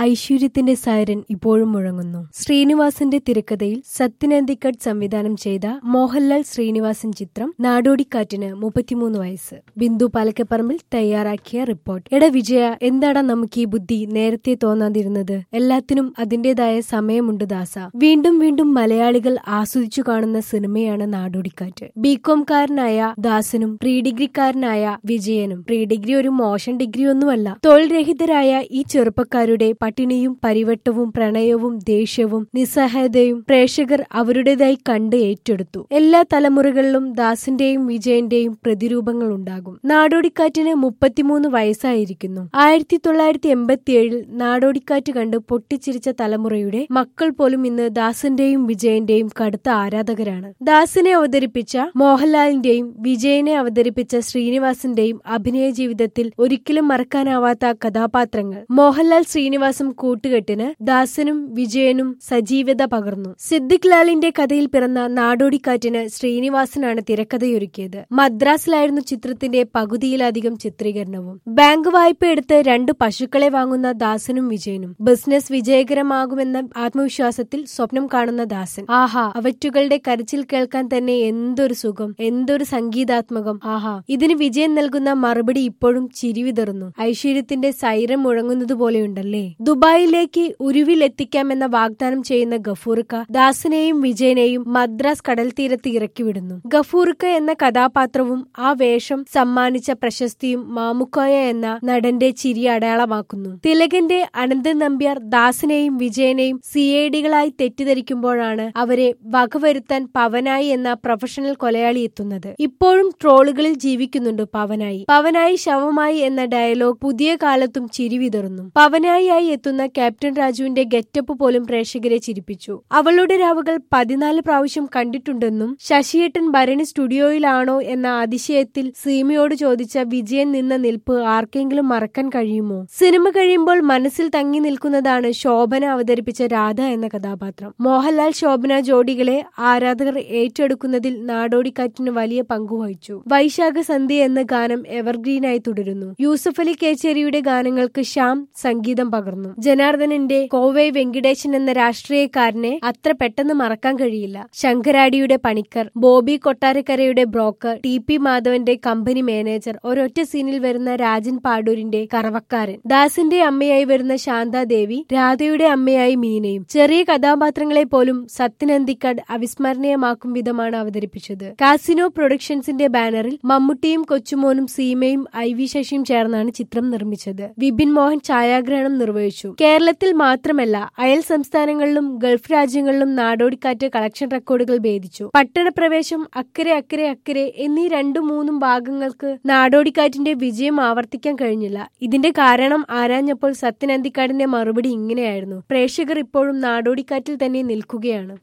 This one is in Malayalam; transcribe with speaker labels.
Speaker 1: ഐശ്വര്യത്തിന്റെ സൈരൻ ഇപ്പോഴും മുഴങ്ങുന്നു ശ്രീനിവാസന്റെ തിരക്കഥയിൽ സത്യനന്ദിക്കട്ട് സംവിധാനം ചെയ്ത മോഹൻലാൽ ശ്രീനിവാസൻ ചിത്രം നാടോടിക്കാറ്റിന് മുപ്പത്തിമൂന്ന് വയസ്സ് ബിന്ദു പാലക്കപ്പറമ്പിൽ തയ്യാറാക്കിയ റിപ്പോർട്ട് എട വിജയ എന്താടാ നമുക്ക് ഈ ബുദ്ധി നേരത്തെ തോന്നാതിരുന്നത് എല്ലാത്തിനും അതിന്റേതായ സമയമുണ്ട് ദാസ വീണ്ടും വീണ്ടും മലയാളികൾ ആസ്വദിച്ചു കാണുന്ന സിനിമയാണ് നാടോടിക്കാറ്റ് ബികോംകാരനായ ദാസനും പ്രീ ഡിഗ്രിക്കാരനായ വിജയനും പ്രീ ഡിഗ്രി ഒരു മോശം ഡിഗ്രി ഒന്നുമല്ല തൊഴിൽ രഹിതരായ ഈ ചെറുപ്പക്കാരുടെ പട്ടിണിയും പരിവട്ടവും പ്രണയവും ദേഷ്യവും നിസ്സഹായതയും പ്രേക്ഷകർ അവരുടേതായി കണ്ട് ഏറ്റെടുത്തു എല്ലാ തലമുറകളിലും ദാസിന്റെയും വിജയന്റെയും പ്രതിരൂപങ്ങൾ ഉണ്ടാകും നാടോടിക്കാറ്റിന് മുപ്പത്തിമൂന്ന് വയസ്സായിരിക്കുന്നു ആയിരത്തി തൊള്ളായിരത്തി എൺപത്തിയേഴിൽ നാടോടിക്കാറ്റ് കണ്ട് പൊട്ടിച്ചിരിച്ച തലമുറയുടെ മക്കൾ പോലും ഇന്ന് ദാസിന്റെയും വിജയന്റെയും കടുത്ത ആരാധകരാണ് ദാസിനെ അവതരിപ്പിച്ച മോഹൻലാലിന്റെയും വിജയനെ അവതരിപ്പിച്ച ശ്രീനിവാസിന്റെയും അഭിനയ ജീവിതത്തിൽ ഒരിക്കലും മറക്കാനാവാത്ത കഥാപാത്രങ്ങൾ മോഹൻലാൽ ശ്രീനിവാസം കൂട്ടുകെട്ടിന് ദാസനും വിജയനും സജീവത പകർന്നു സിദ്ദിഖ് ലാലിന്റെ കഥയിൽ പിറന്ന നാടോടിക്കാറ്റിന് ശ്രീനിവാസനാണ് തിരക്കഥയൊരുക്കിയത് മദ്രാസിലായിരുന്നു ചിത്രത്തിന്റെ പകുതിയിലധികം ചിത്രീകരണവും ബാങ്ക് വായ്പ എടുത്ത് രണ്ട് പശുക്കളെ വാങ്ങുന്ന ദാസനും വിജയനും ബിസിനസ് വിജയകരമാകുമെന്ന ആത്മവിശ്വാസത്തിൽ സ്വപ്നം കാണുന്ന ദാസൻ ആഹാ അവറ്റുകളുടെ കരച്ചിൽ കേൾക്കാൻ തന്നെ എന്തൊരു സുഖം എന്തൊരു സംഗീതാത്മകം ആഹാ ഇതിന് വിജയൻ നൽകുന്ന മറുപടി ഇപ്പോഴും ചിരിവിതറുന്നു ഐശ്വര്യത്തിന്റെ സൈരം മുഴങ്ങുന്നത് പോലെയുണ്ടല്ലേ ദുബായിലേക്ക് ഉരുവിലെത്തിക്കാമെന്ന വാഗ്ദാനം ചെയ്യുന്ന ഗഫൂർക്ക ദാസിനെയും വിജയനെയും മദ്രാസ് കടൽ തീരത്ത് ഇറക്കിവിടുന്നു ഗഫൂർക്ക എന്ന കഥാപാത്രവും ആ വേഷം സമ്മാനിച്ച പ്രശസ്തിയും മാമുക്കോയ എന്ന നടന്റെ ചിരി അടയാളമാക്കുന്നു തിലകന്റെ അനന്തൻ നമ്പ്യാർ ദാസിനെയും വിജയനെയും സി ഐ ഡികളായി തെറ്റിദ്ധരിക്കുമ്പോഴാണ് അവരെ വകവരുത്താൻ പവനായി എന്ന പ്രൊഫഷണൽ കൊലയാളി എത്തുന്നത് ഇപ്പോഴും ട്രോളുകളിൽ ജീവിക്കുന്നുണ്ട് പവനായി പവനായി ശവമായി എന്ന ഡയലോഗ് പുതിയ കാലത്തും ചിരിവിതറുന്നു പവനായിയായി എത്തുന്ന ക്യാപ്റ്റൻ രാജുവിന്റെ ഗെറ്റപ്പ് പോലും പ്രേക്ഷകരെ ചിരിപ്പിച്ചു അവളുടെ രാവുകൾ പതിനാല് പ്രാവശ്യം കണ്ടിട്ടുണ്ടെന്നും ശശിയേട്ടൻ ഭരണി സ്റ്റുഡിയോയിലാണോ എന്ന അതിശയത്തിൽ സീമയോട് ചോദിച്ച വിജയൻ നിന്ന നിൽപ്പ് ആർക്കെങ്കിലും മറക്കാൻ കഴിയുമോ സിനിമ കഴിയുമ്പോൾ മനസ്സിൽ തങ്ങി നിൽക്കുന്നതാണ് ശോഭന അവതരിപ്പിച്ച രാധ എന്ന കഥാപാത്രം മോഹൻലാൽ ശോഭന ജോഡികളെ ആരാധകർ ഏറ്റെടുക്കുന്നതിൽ നാടോടിക്കാറ്റിന് വലിയ പങ്കുവഹിച്ചു വൈശാഖ സന്ധ്യ എന്ന ഗാനം എവർഗ്രീനായി തുടരുന്നു യൂസഫ് അലി കേച്ചേരിയുടെ ഗാനങ്ങൾക്ക് ശ്യാം സംഗീതം പകർന്നു ജനാർദ്ദനന്റെ കോവൈ വെങ്കിടേശൻ എന്ന രാഷ്ട്രീയക്കാരനെ അത്ര പെട്ടെന്ന് മറക്കാൻ കഴിയില്ല ശങ്കരാടിയുടെ പണിക്കർ ബോബി കൊട്ടാരക്കരയുടെ ബ്രോക്കർ ടി പി മാധവന്റെ കമ്പനി മാനേജർ ഒരൊറ്റ സീനിൽ വരുന്ന രാജൻ പാടൂരിന്റെ കറവക്കാരൻ ദാസിന്റെ അമ്മയായി വരുന്ന ശാന്താദേവി രാധയുടെ അമ്മയായി മീനയും ചെറിയ കഥാപാത്രങ്ങളെ പോലും സത്യനന്ദിക്കഡ് അവിസ്മരണീയമാക്കും വിധമാണ് അവതരിപ്പിച്ചത് കാസിനോ പ്രൊഡക്ഷൻസിന്റെ ബാനറിൽ മമ്മൂട്ടിയും കൊച്ചുമോനും സീമയും ഐ വി ശശിയും ചേർന്നാണ് ചിത്രം നിർമ്മിച്ചത് വിപിൻ മോഹൻ ഛായാഗ്രഹണം നിർവഹിച്ചു കേരളത്തിൽ മാത്രമല്ല അയൽ സംസ്ഥാനങ്ങളിലും ഗൾഫ് രാജ്യങ്ങളിലും നാടോടിക്കാറ്റ് കളക്ഷൻ റെക്കോർഡുകൾ ഭേദിച്ചു പട്ടണപ്രവേശം അക്കരെ അക്കരെ അക്കരെ എന്നീ രണ്ടു മൂന്നും ഭാഗങ്ങൾക്ക് നാടോടിക്കാറ്റിന്റെ വിജയം ആവർത്തിക്കാൻ കഴിഞ്ഞില്ല ഇതിന്റെ കാരണം ആരാഞ്ഞപ്പോൾ സത്യൻ അന്തിക്കാടിന്റെ മറുപടി ഇങ്ങനെയായിരുന്നു പ്രേക്ഷകർ ഇപ്പോഴും നാടോടിക്കാറ്റിൽ തന്നെ നിൽക്കുകയാണ്